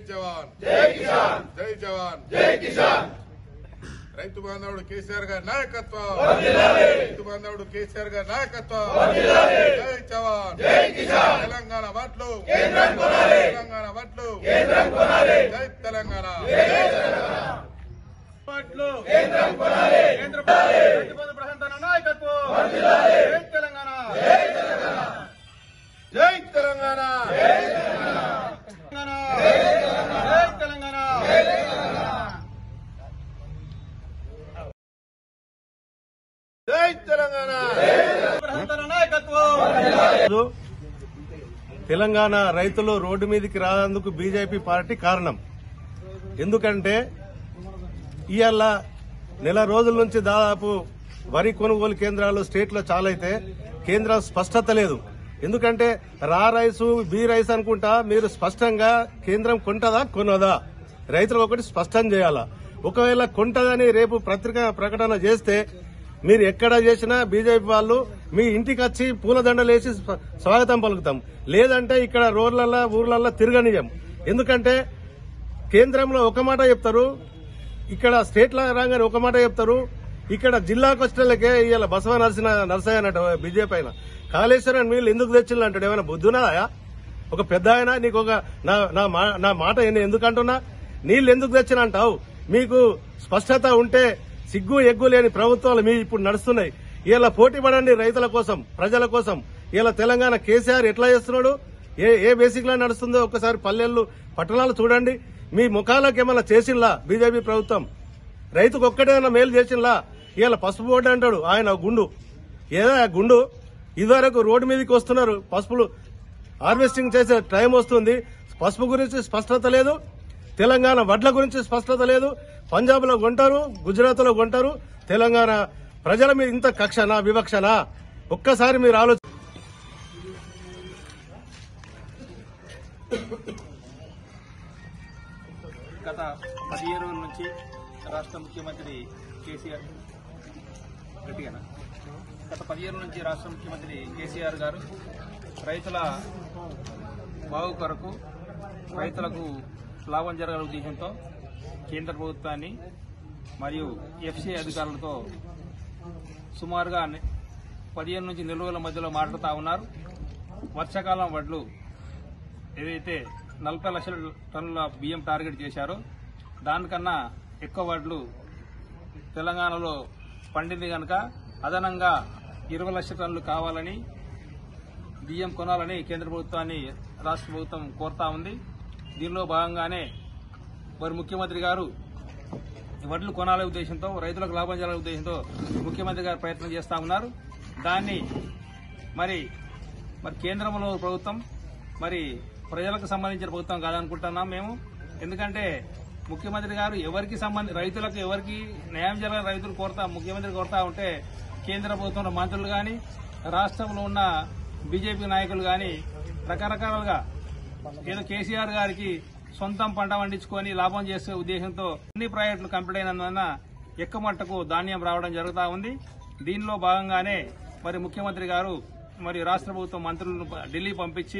జవాన్ జై కిసాన్ జై జవాన్ జై కిసాన్ రైతు బాంధవుడు కేసీఆర్ గారి నాయకత్వం రైతు బాంధవుడు కేసీఆర్ గారి నాయకత్వం జై జవాన్ జై కిసాన్ తెలంగాణ వడ్లు తెలంగాణ వడ్లు జై తెలంగాణ పార్టీలు కేంద్రం కొనాలి కేంద్ర రైతు ప్రధాన తన నాయకత్వం జై తెలంగాణ జై తెలంగాణ తెలంగాణ జై తెలంగాణ జై తెలంగాణ ప్రధాన తన నాయకత్వం ఈరోజు తెలంగాణ రైతులు రోడ్డు మీదకి రానందుకు బీజేపీ పార్టీ కారణం ఎందుకంటే ఇవాళ నెల రోజుల నుంచి దాదాపు వరి కొనుగోలు కేంద్రాలు స్టేట్ లో చాలా అయితే కేంద్రం స్పష్టత లేదు ఎందుకంటే రా రైసు బి రైస్ అనుకుంటా మీరు స్పష్టంగా కేంద్రం కొంటదా కొనదా రైతులకు ఒకటి స్పష్టం చేయాలా ఒకవేళ కొంటదని రేపు పత్రిక ప్రకటన చేస్తే మీరు ఎక్కడ చేసినా బీజేపీ వాళ్ళు మీ ఇంటికి వచ్చి పూలదండలేసి స్వ- స్వాగతం పలుకుతాం లేదంటే ఇక్కడ రోడ్లల్లో ఊర్లల్లో తిరగనియం ఎందుకంటే కేంద్రంలో ఒక మాట చెప్తారు ఇక్కడ స్టేట్ లో రాగానే ఒక మాట చెప్తారు ఇక్కడ జిల్లాకు వచ్చేళ్ళకే ఇవాళ బసవ నరసిన నరసయ్య అన్నట్టు బీజేపీ అయిన కాళేశ్వరం నీళ్ళు ఎందుకు తెచ్చిల్లు అంటాడు ఏమైనా బుద్ధునాయా ఒక పెద్ద ఆయన నీకు ఒక నా నా మా- నా మాట నేను ఎందుకు అంటున్నా నీళ్ళు ఎందుకు తెచ్చిన అంటావు మీకు స్పష్టత ఉంటే సిగ్గు ఎగ్గు లేని ప్రభుత్వాలు మీ ఇప్పుడు నడుస్తున్నాయి ఇలా పోటీ పడండి రైతుల కోసం ప్రజల కోసం ఇలా తెలంగాణ కేసీఆర్ ఎట్లా చేస్తున్నాడు ఏ ఏ బేసిక్ లో నడుస్తుందో ఒకసారి పల్లెళ్ళు పట్టణాలు చూడండి మీ ముఖాలకు ఏమైనా చేసింలా బీజేపీ ప్రభుత్వం రైతుకు ఒక్కటేమైనా మేలు చేసింలా ఇవాళ పసుపు బోర్డు అంటాడు ఆయన గుండు ఏదో ఆ గుండు ఇదివరకు రోడ్డు మీదకి వస్తున్నారు పసుపులు హార్వెస్టింగ్ చేసే టైం వస్తుంది పసుపు గురించి స్పష్టత లేదు తెలంగాణ వడ్ల గురించి స్పష్టత లేదు పంజాబ్ లో కొంటారు గుజరాత్ లో కొంటారు తెలంగాణ ప్రజల మీద ఇంత కక్షనా వివక్షనా ఒక్కసారి మీరు ఆలోచన గత పదిహేను రోజుల నుంచి రాష్ట్ర ముఖ్యమంత్రి కేసీఆర్ గట్టిగానా గత పదిహేను నుంచి రాష్ట్ర ముఖ్యమంత్రి కేసీఆర్ గారు రైతుల బాగు కొరకు రైతులకు లాభం జరగాల ఉద్దేశంతో కేంద్ర ప్రభుత్వాన్ని మరియు ఎఫ్సీ అధికారులతో సుమారుగా ని- పదిహేను నుంచి నెల రోజుల మధ్యలో మాట్లాడుతూ ఉన్నారు వర్షాకాలం వడ్లు ఏదైతే నలభై లక్షల టన్నుల బియ్యం టార్గెట్ చేశారో దానికన్నా ఎక్కువ వడ్లు తెలంగాణలో పండింది కనుక అదనంగా ఇరవై లక్షల టన్నులు కావాలని బియ్యం కొనాలని కేంద్ర ప్రభుత్వాన్ని రాష్ట్ర ప్రభుత్వం కోరుతా ఉంది దీనిలో భాగంగానే మరి ముఖ్యమంత్రి గారు ఈ వడ్లు కొనాలనే ఉద్దేశంతో రైతులకు లాభం చేయాలనే ఉద్దేశంతో ముఖ్యమంత్రి గారు ప్రయత్నం చేస్తా ఉన్నారు దాన్ని మరి మరి కేంద్రంలో ప్రభుత్వం మరి ప్రజలకు సంబంధించిన ప్రభుత్వం కాదనుకుంటున్నాం మేము ఎందుకంటే ముఖ్యమంత్రి గారు ఎవరికి సంబంధి రైతులకు ఎవరికి న్యాయం జరగని రైతులు కోరుతా ముఖ్యమంత్రి కోరుతా ఉంటే కేంద్ర ప్రభుత్వంలో మంత్రులు కానీ రాష్ట్రంలో ఉన్న బీజేపీ నాయకులు కానీ రకరకాలుగా ఏదో కేసీఆర్ గారికి సొంతం పంట పండించుకొని లాభం చేసే ఉద్దేశంతో అన్ని ప్రాజెక్టులు కంప్లీట్ అయినందువలన ఎక్కుమట్టకు ధాన్యం రావడం జరుగుతూ ఉంది దీనిలో భాగంగానే మరి ముఖ్యమంత్రి గారు మరి రాష్ట్ర ప్రభుత్వం మంత్రులను ప- ఢిల్లీ పంపించి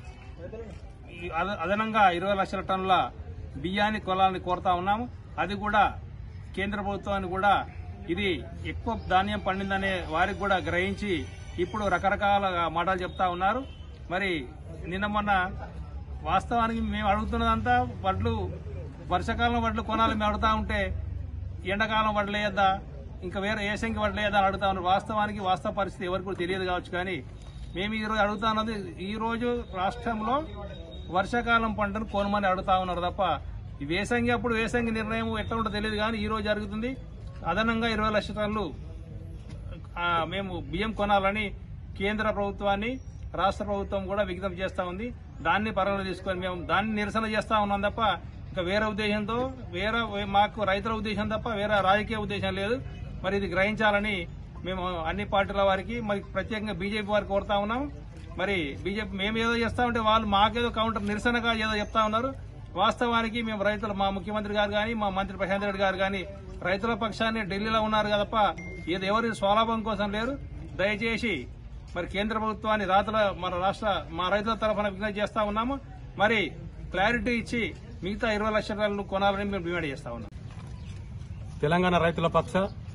ఈ అద- అదనంగా ఇరవై లక్షల టన్నుల బియ్యాన్ని కొలాలని కోరుతా ఉన్నాము అది కూడా కేంద్ర ప్రభుత్వాన్ని కూడా ఇది ఎక్కువ ధాన్యం పండిందనే వారికి కూడా గ్రహించి ఇప్పుడు రకరకాల మాటలు చెప్తా ఉన్నారు మరి నిన్న మొన్న వాస్తవానికి మేము అడుగుతున్నదంతా వడ్లు వర్షాకాలం వడ్లు కొనాలి మేము అడుగుతా ఉంటే ఎండాకాలం వడ్లు వేయద్దా ఇంకా వేరే ఏ సంఖ్య వడ్లు వేయద్దా అని అడుగుతా ఉన్నారు వాస్తవానికి వాస్తవ పరిస్థితి ఎవరికి కూడా తెలియదు కావచ్చు కానీ మేము ఈ రోజు అడుగుతా ఉన్నది ఈ రోజు రాష్ట్రంలో వర్షాకాలం పంటను కొనమని అడుగుతా ఉన్నారు తప్ప ఈ వేసంగి అప్పుడు వేసంగి నిర్ణయం ఎట్లా ఉంటుందో తెలియదు కానీ ఈ రోజు జరుగుతుంది అదనంగా ఇరవై లక్షల టన్నులు ఆ, మేము బియ్యం కొనాలని కేంద్ర ప్రభుత్వాన్ని రాష్ట్ర ప్రభుత్వం కూడా విజ్ఞప్తి చేస్తా ఉంది దాన్ని పరిగణ తీసుకొని మేము దాన్ని నిరసన చేస్తా ఉన్నాం తప్ప ఇంకా వేరే ఉద్దేశంతో వేరే మాకు రైతుల ఉద్దేశం తప్ప వేరే రాజకీయ ఉద్దేశం లేదు మరి ఇది గ్రహించాలని మేము అన్ని పార్టీల వారికి మరి ప్రత్యేకంగా బీజేపీ వారికి కోరుతా ఉన్నాం మరి బీజేపీ మేము ఏదో చేస్తా ఉంటే వాళ్ళు మాకేదో కౌంటర్ నిరసనగా ఏదో చెప్తా ఉన్నారు వాస్తవానికి మేము రైతులు మా ముఖ్యమంత్రి గారు కానీ మా మంత్రి ప్రశాంత్ రెడ్డి గారు కానీ రైతుల పక్షాన్ని ఢిల్లీలో ఉన్నారు కదప్ప ఇది ఎవరి స్వలాభం కోసం లేరు దయచేసి మరి కేంద్ర ప్రభుత్వాన్ని రాతల మన రాష్ట్ర మా రైతుల తరఫున విజ్ఞప్తి చేస్తా ఉన్నాము మరి క్లారిటీ ఇచ్చి మిగతా ఇరవై లక్షల రూపాయలు కొనాలని మేము డిమాండ్ చేస్తా ఉన్నాం తెలంగాణ రైతుల పక్ష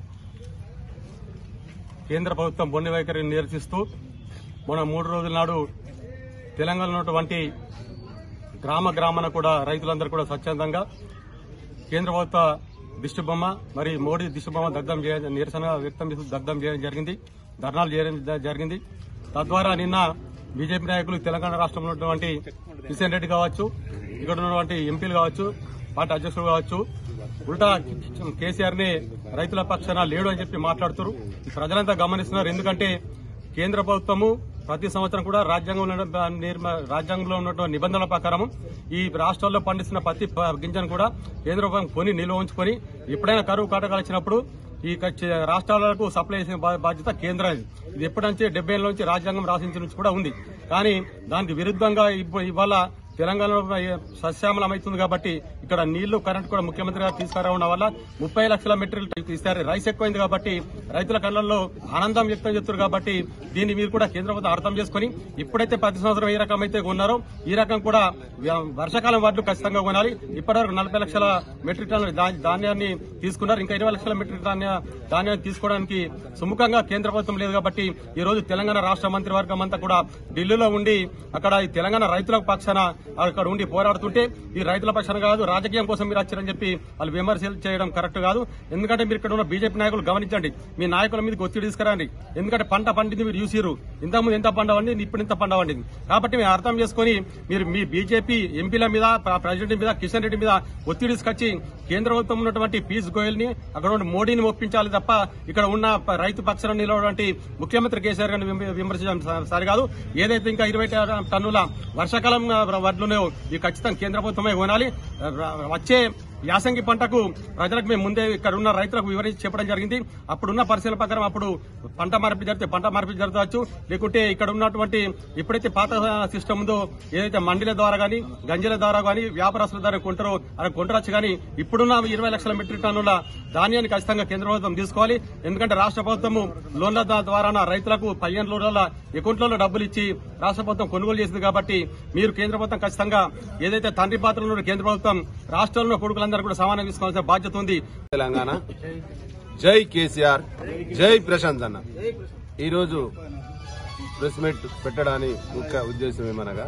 కేంద్ర ప్రభుత్వం బొన్ని వైఖరిని నిరసిస్తూ మొన్న మూడు రోజుల నాడు తెలంగాణలో ఉన్నటువంటి గ్రామ గ్రామాన కూడా రైతులందరూ కూడా స్వచ్ఛందంగా కేంద్ర ప్రభుత్వ దిష్టిబొమ్మ మరి మోడీ దిష్టిబొమ్మ దగ్ధం చేయ నిరసన వ్యక్తం చేస్తూ దగ్ధం చేయడం జరిగింది ధర్నాలు చేయడం జ- జరిగింది తద్వారా నిన్న బీజేపీ నాయకులు తెలంగాణ రాష్ట్రంలో ఉన్నటువంటి కిషన్ రెడ్డి కావచ్చు ఇక్కడ ఉన్నటువంటి ఎంపీలు కావచ్చు పార్టీ అధ్యక్షులు కావచ్చు ఉల్టా కేసీఆర్ ని రైతుల పక్షాన లేడు అని చెప్పి మాట్లాడుతున్నారు ఈ ప్రజలంతా గమనిస్తున్నారు ఎందుకంటే కేంద్ర ప్రభుత్వము ప్రతి సంవత్సరం కూడా రాజ్యాంగంలో ఉన్న- నిర్మ- రాజ్యాంగంలో ఉన్నటువంటి నిబంధనల ప్రకారం ఈ రాష్ట్రాల్లో పండిస్తున్న ప్రతి ప- గింజను కూడా కేంద్ర ప్రభుత్వం కొని నిల్వ ఉంచుకొని ఎప్పుడైనా కరువు కాటకాలు వచ్చినప్పుడు ఈ కచ్చ- రాష్ట్రాలకు సప్లై చేసే బా- బాధ్యత కేంద్రానికి ఇది ఎప్పటి నుంచి డెబ్బై ఏళ్ళ నుంచి రాజ్యాంగం రాసించిన నుంచి కూడా ఉంది కానీ దానికి విరుద్ధంగా ఇప్పు- ఇవాళ తెలంగాణలో సస్యామలం అవుతుంది కాబట్టి ఇక్కడ నీళ్లు కరెంట్ కూడా ముఖ్యమంత్రి గారు తీసుకురావడం వల్ల ముప్పై లక్షల మెటీరియల్ ఇస్తారు రైస్ ఎక్కువైంది కాబట్టి రైతుల కళ్ళల్లో ఆనందం వ్యక్తం చేస్తున్నారు కాబట్టి దీన్ని మీరు కూడా కేంద్ర ప్రభుత్వం అర్థం చేసుకుని ఇప్పుడైతే ప్రతి సంవత్సరం ఏ రకం అయితే కొన్నారో ఈ రకం కూడా వ్య- వర్షాకాలం వడ్లు ఖచ్చితంగా కొనాలి ఇప్పటివరకు నలభై లక్షల మెట్రిక్ టన్నుల ధా- ధాన్యాన్ని తీసుకున్నారు ఇంకా ఇరవై లక్షల మెట్రిక్ ధాన్య ధాన్యాన్ని తీసుకోవడానికి సుముఖంగా కేంద్ర ప్రభుత్వం లేదు కాబట్టి ఈ రోజు తెలంగాణ రాష్ట్ర మంత్రివర్గం అంతా కూడా ఢిల్లీలో ఉండి అక్కడ ఈ తెలంగాణ రైతుల పక్షాన అక్కడ ఉండి పోరాడుతుంటే ఈ రైతుల పక్షాన కాదు రాజకీయం కోసం మీరు వచ్చారని చెప్పి వాళ్ళు విమర్శలు చేయడం కరెక్ట్ కాదు ఎందుకంటే మీరు ఇక్కడ ఉన్న బీజేపీ నాయకులు గమనించండి మీ నాయకుల మీదకి ఒత్తిడి తీసుకురండి ఎందుకంటే పంట పండింది మీరు చూసిరు ఇంతకుముందు ఎంత పంట పండింది ఇప్పుడు ఇంత పంట పండింది కాబట్టి మీరు అర్థం చేసుకుని మీరు మీ బీజేపీ ఎంపీల మీద ప్ర- ప్రెసిడెంట్ మీద కిషన్ రెడ్డి మీద ఒత్తిడి తీసుకొచ్చి కేంద్ర ప్రభుత్వం ఉన్నటువంటి పీయూష్ గోయల్ ని అక్కడ ఉన్న మోడీని ఒప్పించాలి తప్ప ఇక్కడ ఉన్న ప- రైతు పక్షాన నిలవటువంటి ముఖ్యమంత్రి కేసీఆర్ గారిని విమ- విమర్శించడం స- సరికాదు ఏదైతే ఇంకా ఇరవై టన్నుల వర్షాకాలం ఆ, వడ్లున్నాయో ఇవి ఖచ్చితంగా కేంద్ర ప్రభుత్వమే కొనాలి ర- వచ్చే యాసంగి పంటకు ప్రజలకు మేము ముందే ఇక్కడ ఉన్న రైతులకు వివరించి చెప్పడం జరిగింది అప్పుడున్న పరిశీలన ప్రకారం అప్పుడు పంట మార్పిడి జరిగితే పంట మార్పిడి జరగవచ్చు లేకుంటే ఇక్కడ ఉన్నటువంటి ఎప్పుడైతే పాత సిస్టమ్ ఉందో ఏదైతే మండీల ద్వారా గానీ గంజల ద్వారా గానీ వ్యాపారస్తుల ద్వారా కొంటారో అలా కొంటరచ్చు కానీ ఇప్పుడున్న ఇరవై లక్షల మెట్రిక్ టన్నుల ధాన్యాన్ని ఖచ్చితంగా కేంద్ర ప్రభుత్వం తీసుకోవాలి ఎందుకంటే రాష్ట్ర ప్రభుత్వము లోన్ల దా- ద్వారా రైతులకు పదిహేను రోజుల అకౌంట్లలో డబ్బులు ఇచ్చి రాష్ట్ర ప్రభుత్వం కొనుగోలు చేసింది కాబట్టి మీరు కేంద్ర ప్రభుత్వం ఖచ్చితంగా ఏదైతే తండ్రి పాత్రలో ఉన్న కేంద్ర ప్రభుత్వం రాష్ట్రంలో కొడుకులందరూ కూడా సమానం తీసుకోవాల్సిన బాధ్యత ఉంది తెలంగాణ జై కేసీఆర్ జై ప్రశాంత్ అన్న ఈరోజు ప్రెస్ మీట్ పెట్టడానికి ముఖ్య ఉద్దేశం ఏమనగా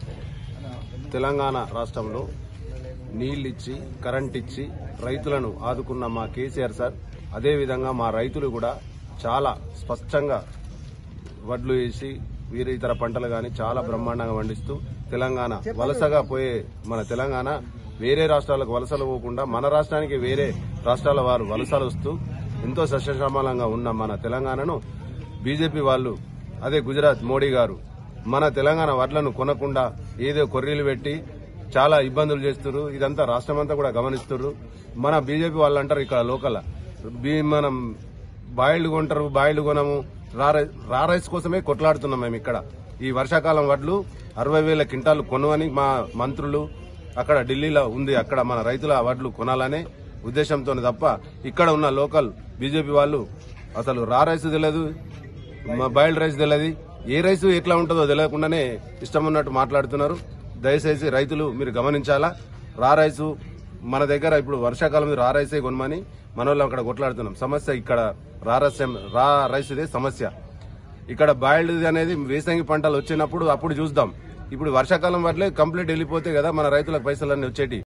తెలంగాణ రాష్ట్రంలో నీళ్ళిచ్చి కరెంట్ ఇచ్చి రైతులను ఆదుకున్న మా కేసీఆర్ సార్ అదేవిధంగా మా రైతులు కూడా చాలా స్పష్టంగా వడ్లు వేసి వీరి ఇతర పంటలు గాని చాలా బ్రహ్మాండంగా పండిస్తూ తెలంగాణ వలసగా పోయే మన తెలంగాణ వేరే రాష్ట్రాలకు వలసలు పోకుండా మన రాష్ట్రానికి వేరే రాష్ట్రాల వారు వలసలు వస్తూ ఎంతో సస్యశ్యామలంగా ఉన్న మన తెలంగాణను బీజేపీ వాళ్ళు అదే గుజరాత్ మోడీ గారు మన తెలంగాణ వడ్లను కొనకుండా ఏదో కొర్రీలు పెట్టి చాలా ఇబ్బందులు చేస్తున్నారు ఇదంతా రాష్ట్రమంతా కూడా గమనిస్తున్నారు మన బీజేపీ వాళ్ళు అంటారు ఇక్కడ లోకల్ బీ- మనం బాయిల్డ్ కొంటారు బాయిల్డ్ కొనము రా రై- రా రైస్ కోసమే కొట్లాడుతున్నాం మేము ఇక్కడ ఈ వర్షాకాలం వడ్లు అరవై వేల క్వింటాలు కొనువని మా మంత్రులు అక్కడ ఢిల్లీలో ఉంది అక్కడ మన రైతుల వడ్లు కొనాలనే ఉద్దేశంతో తప్ప ఇక్కడ ఉన్న లోకల్ బీజేపీ వాళ్ళు అసలు రా రైస్ తెలియదు మా బాయిల్డ్ రైస్ తెలియదు ఏ రైస్ ఎట్లా ఉంటుందో తెలియకుండానే ఇష్టం ఉన్నట్టు మాట్లాడుతున్నారు దయచేసి రైతులు మీరు గమనించాలా రా రైసు మన దగ్గర ఇప్పుడు వర్షాకాలం రా రైసే కొనమని మన వాళ్ళు అక్కడ కొట్లాడుతున్నాం సమస్య ఇక్కడ రా రస్యం రా రైస్ ఇదే సమస్య ఇక్కడ బాయిల్డ్ అనేది వేసంగి పంటలు వచ్చినప్పుడు అప్పుడు చూద్దాం ఇప్పుడు వర్షాకాలం వడ్లే కంప్లీట్ వెళ్ళిపోతే కదా మన రైతులకు పైసలన్నీ వచ్చేటి